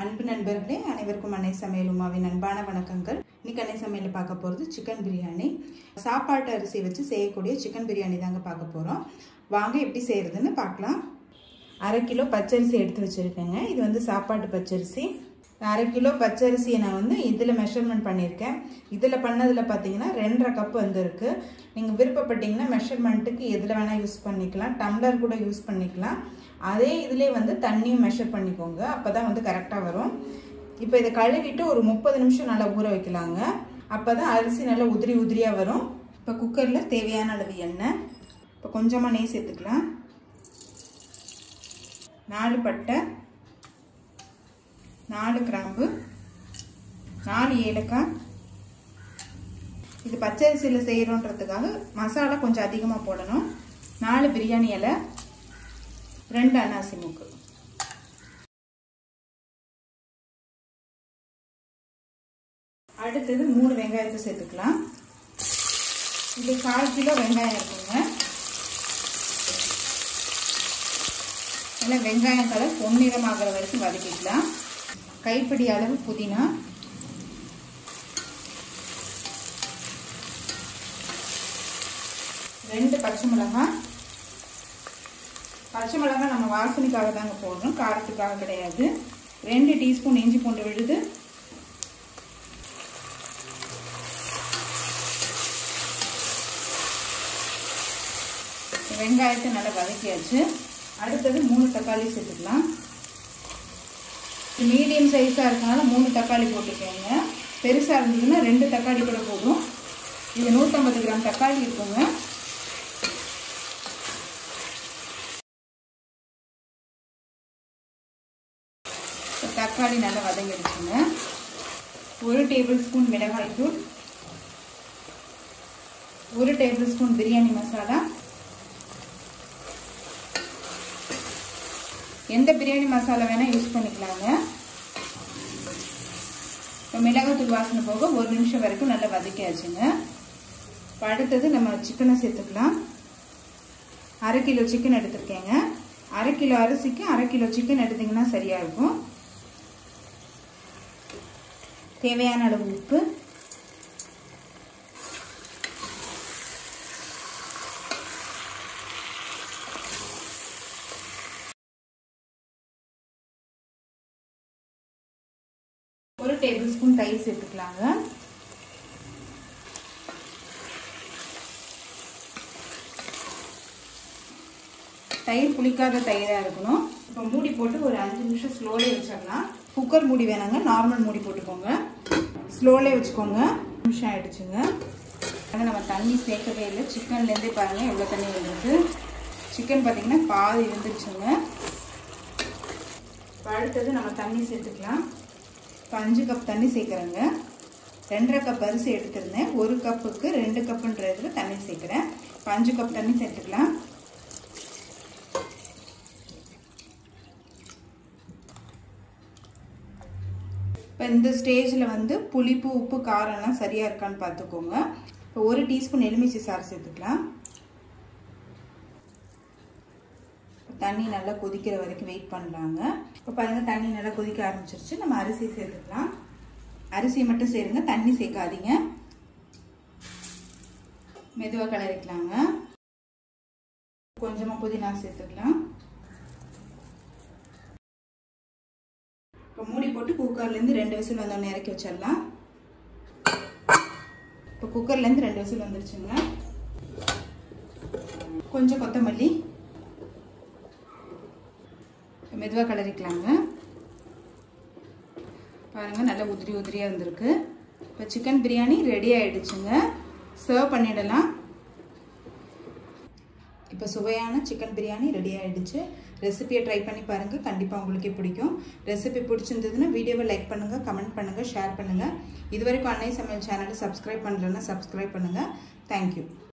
அன்பு நண்பர்களே அனைவருக்கும் அன்னை சமையல் உமாவின் அன்பான வணக்கங்கள் இன்னைக்கு அன்னை சமையல் பார்க்க போகிறது சிக்கன் பிரியாணி சாப்பாட்டு அரிசி வச்சு செய்யக்கூடிய சிக்கன் பிரியாணி தாங்க பார்க்க போகிறோம் வாங்க எப்படி செய்கிறதுன்னு பார்க்கலாம் அரை கிலோ பச்சரிசி எடுத்து வச்சுருக்கேங்க இது வந்து சாப்பாட்டு பச்சரிசி அரை கிலோ பச்சரிசியை நான் வந்து இதில் மெஷர்மெண்ட் பண்ணியிருக்கேன் இதில் பண்ணதில் பார்த்தீங்கன்னா ரெண்டரை கப் வந்துருக்கு நீங்கள் விருப்பப்பட்டீங்கன்னா மெஷர்மெண்ட்டுக்கு எதில் வேணால் யூஸ் பண்ணிக்கலாம் டம்ளர் கூட யூஸ் பண்ணிக்கலாம் அதே இதிலே வந்து தண்ணியும் மெஷர் பண்ணிக்கோங்க அப்போ தான் வந்து கரெக்டாக வரும் இப்போ இதை கழுவிட்டு ஒரு முப்பது நிமிஷம் நல்லா ஊற வைக்கலாங்க அப்போ தான் அரிசி நல்லா உதிரி உதிரியாக வரும் இப்போ குக்கரில் தேவையான அளவு எண்ணெய் இப்போ கொஞ்சமாக நெய் சேர்த்துக்கலாம் நாலு பட்டை நாலு கிராம்பு நாலு ஏலக்காய் இது பச்சரிசியில் செய்கிறோன்றதுக்காக மசாலா கொஞ்சம் அதிகமாக போடணும் நாலு பிரியாணி இலை ரெண்டு அன்னாசி மூக்கு அடுத்தது மூணு வெங்காயத்தை சேர்த்துக்கலாம் இது கால் கிலோ வெங்காயம் இருக்குங்க நல்லா வெங்காயம் கலர் பொன்னிறமாகிற வரைக்கும் வதக்கிக்கலாம் கைப்பிடி அளவு புதினா ரெண்டு பச்சை மிளகாய் பச்சை மிளகாய் நம்ம வாசனைக்காக தாங்க போடுறோம் காரத்துக்காக கிடையாது ரெண்டு டீஸ்பூன் இஞ்சி பூண்டு விழுது வெங்காயத்தை நல்லா வதக்கியாச்சு அடுத்தது மூணு தக்காளி சேர்த்துக்கலாம் மீடியம் சைஸாக இருக்கனால மூணு தக்காளி போட்டுக்கோங்க பெருசாக இருந்ததுன்னா ரெண்டு தக்காளி கூட போதும் இது நூற்றம்பது கிராம் தக்காளி இருக்குங்க தக்காளி நல்லா வதங்கிடுச்சுங்க ஒரு டேபிள் ஸ்பூன் மிளகாய் தூள் ஒரு டேபிள் ஸ்பூன் பிரியாணி மசாலா எந்த பிரியாணி மசாலா வேணால் யூஸ் பண்ணிக்கலாங்க இப்போ மிளகாத்தூள் வாசனை போக ஒரு நிமிஷம் வரைக்கும் நல்லா வதக்கியாச்சுங்க இப்போ அடுத்தது நம்ம சிக்கனை சேர்த்துக்கலாம் அரை கிலோ சிக்கன் எடுத்திருக்கேங்க அரை கிலோ அரிசிக்கு அரை கிலோ சிக்கன் எடுத்திங்கன்னா சரியாக இருக்கும் தேவையான அளவு உப்பு ஒரு டேபிள் ஸ்பூன் தயிர் சேர்த்துக்கலாங்க தயிர் புளிக்காத தயிராக இருக்கணும் இப்போ மூடி போட்டு ஒரு அஞ்சு நிமிஷம் ஸ்லோலே வச்சிடலாம் குக்கர் மூடி வேணாங்க நார்மல் மூடி போட்டுக்கோங்க ஸ்லோலே வச்சுக்கோங்க நிமிஷம் ஆயிடுச்சுங்க நம்ம தண்ணி சேர்க்கவே இல்லை சிக்கன்லேருந்தே பாருங்கள் எவ்வளோ தண்ணி வந்துருக்கு சிக்கன் பார்த்தீங்கன்னா பாதி இருந்துச்சுங்க இப்போ அடுத்தது நம்ம தண்ணி சேர்த்துக்கலாம் இப்போ அஞ்சு கப் தண்ணி சேர்க்குறேங்க ரெண்டரை கப் அரிசி எடுத்திருந்தேன் ஒரு கப்புக்கு ரெண்டு கப்புன்றதுல தண்ணி சேர்க்குறேன் இப்போ அஞ்சு கப் தண்ணி சேர்த்துக்கலாம் இப்போ இந்த ஸ்டேஜில் வந்து புளிப்பு உப்பு காரம்லாம் சரியாக இருக்கான்னு பார்த்துக்கோங்க இப்போ ஒரு டீஸ்பூன் எலுமிச்சை சாறு சேர்த்துக்கலாம் தண்ணி நல்லா கொதிக்கிற வரைக்கும் வெயிட் பண்ணலாங்க இப்போ பாருங்கள் தண்ணி நல்லா கொதிக்க ஆரம்பிச்சிருச்சு நம்ம அரிசி சேர்த்துக்கலாம் அரிசி மட்டும் சேருங்க தண்ணி சேர்க்காதீங்க மெதுவாக கிளறிக்கலாங்க கொஞ்சமாக புதினா சேர்த்துக்கலாம் இப்போ மூடி போட்டு குக்கர்லேருந்து ரெண்டு விசில் வந்தோடனே இறக்கி வச்சிடலாம் இப்போ குக்கர்லேருந்து ரெண்டு விசில் வந்துருச்சுங்க கொஞ்சம் கொத்தமல்லி மெதுவாக கிளறிக்கலாங்க பாருங்கள் நல்லா உதிரி உதிரியாக இருந்திருக்கு இப்போ சிக்கன் பிரியாணி ரெடி ஆகிடுச்சுங்க சர்வ் பண்ணிடலாம் இப்போ சுவையான சிக்கன் பிரியாணி ரெடி ஆகிடுச்சு ரெசிபியை ட்ரை பண்ணி பாருங்கள் கண்டிப்பாக உங்களுக்கே பிடிக்கும் ரெசிபி பிடிச்சிருந்ததுன்னா வீடியோவை லைக் பண்ணுங்கள் கமெண்ட் பண்ணுங்கள் ஷேர் பண்ணுங்கள் இது வரைக்கும் அன்னை சமையல் சேனலை சப்ஸ்கிரைப் பண்ணலன்னா சப்ஸ்கிரைப் பண்ணுங்கள் தேங்க்யூ